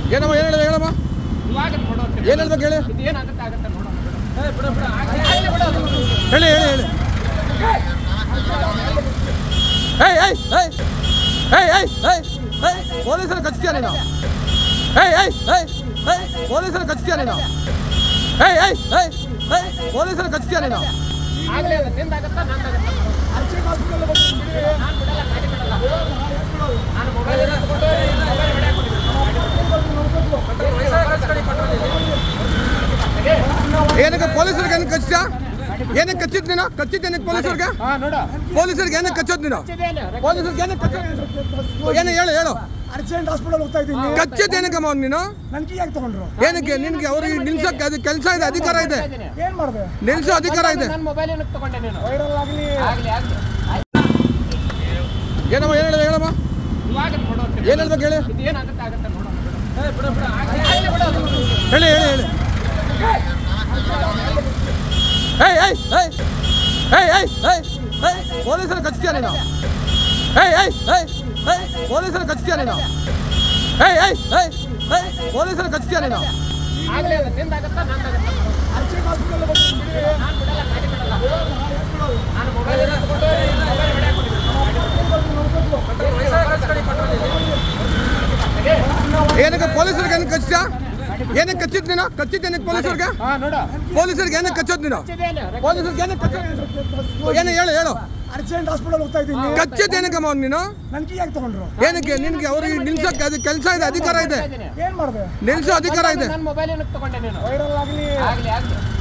ಏನಮ್ಮ ಏನು ಹೇಳಿದೆ ಹೇಳಮ್ಮ ಇವಾಗ ನೋಡೋದು ಏನು ಹೇಳ್ಬೇಕು ಹೇಳಿ ಇದು ಏನಾಗುತ್ತೆ ಆಗುತ್ತೆ ನೋಡೋಣ ಏ, ಬಿಡು ಬಿಡು ಆಗ್ಲಿ, ಆಗ್ಲಿ ಬಿಡು ಅದು. ಹೇಳಿ ಹೇಳಿ ಹೇಳಿ ಏಯ್ ಏಯ್ ಏಯ್ ಏಯ್ ಏಯ್ ಏಯ್ ಏಯ್ ಪೊಲೀಸರು ಕಚ್ತೀಯ ನೀನು ಏಯ್ ಏಯ್ ಏಯ್ ಏಯ್ ಪೊಲೀಸರು ಕಚ್ತೀಯ ನೀನು ಏಯ್ ಏಯ್ ಏಯ್ ಏಯ್ ಪೊಲೀಸರು ಕಚ್ತೀಯ ನೀನು ಆಗ್ಲಿ ಅದು ನಿಂದಾಗತ್ತಾ ನಂದಾಗತ್ತಾ ನಾನು ಬಿಡಲ್ಲ ಗಾಡಿ ಬಿಡಲ್ಲ ನಾನು ಮೊಬೈಲ್ ಎತ್ಕೊಂಡು ಮೊಬೈಲ್ ಏನಕ್ಕೆ ಪೊಲೀಸರಿಗೆ ಏನಕ್ಕೆ ಕಚ್ತೀಯ ಏನಕ್ಕೆ ಕಚ್ಚಿದ್ ನೀನು ಕಚ್ಚಿದ್ ಏನಕ್ಕೆ ಪೊಲೀಸರಿಗೆ ಹಾ ನೋಡು ಪೊಲೀಸರಿಗೆ ಏನಕ್ಕೆ ಕಚ್ಚೋದು ನೀನು ಇದೇನು? ಪೊಲೀಸರಿಗೆ ಏನಕ್ಕೆ ಕಚ್ಚೋದು ಏನು ಹೇಳು ಹೇಳು ಅರ್ಜೆಂಟ್ ಹಾಸ್ಪಿಟಲ್ ಹೋಗ್ತಾ ಇದ್ದೀನಿ ಕಚ್ಚೋದು ಏನಕ್ಕಮ್ಮ ಅವ್ನು ನೀನು ನನ್ಗೆ ಯಾಕೆ ತಗೊಂಡ್ರು ಏನಕ್ಕೆ ನಿನ್ಗೆ ಅವ್ರಿಗೆ ನಿಲ್ಸಕ್ಕೆ ಅದು ಕೆಲಸ ಇದೆ ಅಧಿಕಾರ ಇದೆ ಏನ್ ಮಾಡಿದೆ ನಿಲ್ಸೋ ಅಧಿಕಾರ ಇದೆ ನನ್ನ ಮೊಬೈಲ್ ಏನಕ್ಕೆ ತಗೊಂಡೆ ನೀನು ವೈರಲ್ ಆಗಲಿ ಆಗ್ಲಿ ಆಗ್ಲಿ ಏನಮ್ಮ ಏನು ಹೇಳಿದೆ ಹೇಳಮ್ಮ ಇವಾಗ ನೋಡೋದು ಏನು ಹೇಳ್ಬೇಕು ಹೇಳಿ ಇದು ಏನಾಗುತ್ತೆ ಆಗುತ್ತೆ ನೋಡೋಣ ಏ, ಬಿಡು ಬಿಡು ಆಗ್ಲಿ, ಆಗ್ಲಿ ಬಿಡು ಅದು. ಹೇಳಿ ಹೇಳಿ ಹೇಳಿ ಏಯ್ ಏಯ್ ಏಯ್ ಏಯ್ ಏಯ್ ಏಯ್ ಏಯ್ ಪೊಲೀಸರು ಕಚ್ತೀಯ ನೀನು ಏಯ್ ಏಯ್ ಏಯ್ ಏಯ್ ಪೊಲೀಸರು ಕಚ್ತೀಯ ನೀನು ಏಯ್ ಏಯ್ ಏಯ್ ಏಯ್ ಪೊಲೀಸರು ಕಚ್ತೀಯ ನೀನು ಆಗ್ಲಿ ಅದು ನಿಂದಾಗತ್ತಾ ನಂದಾಗತ್ತಾ ಅರ್ಜೆಂಟ್ ಹಾಸ್ಪಿಟಲ್ ಹೋಗ್ತೀನಿ ನಾನು ಬಿಡಲ್ಲ ಗಾಡಿ ಬಿಡಲ್ಲ ನಾನು ಮೊಬೈಲ್ ಎತ್ಕೊಂಡು ಮೊಬೈಲ್ ಏನಕ್ಕೆ ಪೊಲೀಸರಿಗೆ ಏನಕ್ಕೆ ಕಚ್ತೀಯ ಏನಕ್ಕೆ ಕಚ್ಚಿದ್ ನೀನು ಕಚ್ಚಿದ್ ಏನಕ್ಕೆ ಪೊಲೀಸರಿಗೆ ಹಾ ನೋಡು ಪೊಲೀಸರಿಗೆ ಏನಕ್ಕೆ ಕಚ್ಚೋದು ನೀನು ಇದೇನು? ಪೊಲೀಸರಿಗೆ ಏನಕ್ಕೆ ಕಚ್ಚೋದು ಏನು ಹೇಳು ಹೇಳು ಅರ್ಜೆಂಟ್ ಹಾಸ್ಪಿಟಲ್ ಹೋಗ್ತಾ ಇದ್ದೀನಿ ಕಚ್ಚೋದು ಏನಕ್ಕಮ್ಮ ಅವ್ನು ನೀನು ನನ್ಗೆ ಯಾಕೆ ತಗೊಂಡ್ರು ಏನಕ್ಕೆ ನಿನ್ಗೆ ಅವ್ರಿಗೆ ನಿಲ್ಸಕ್ಕೆ ಅದು ಕೆಲಸ ಇದೆ ಅಧಿಕಾರ ಇದೆ ಏನ್ ಮಾಡಿದೆ ನಿಲ್ಸೋ ಅಧಿಕಾರ ಇದೆ ನನ್ನ ಮೊಬೈಲ್ ಏನಕ್ಕೆ ತಗೊಂಡೆ ನೀನು ವೈರಲ್ ಆಗಲಿ ಆಗ್ಲಿ ಆಗ್ಲಿ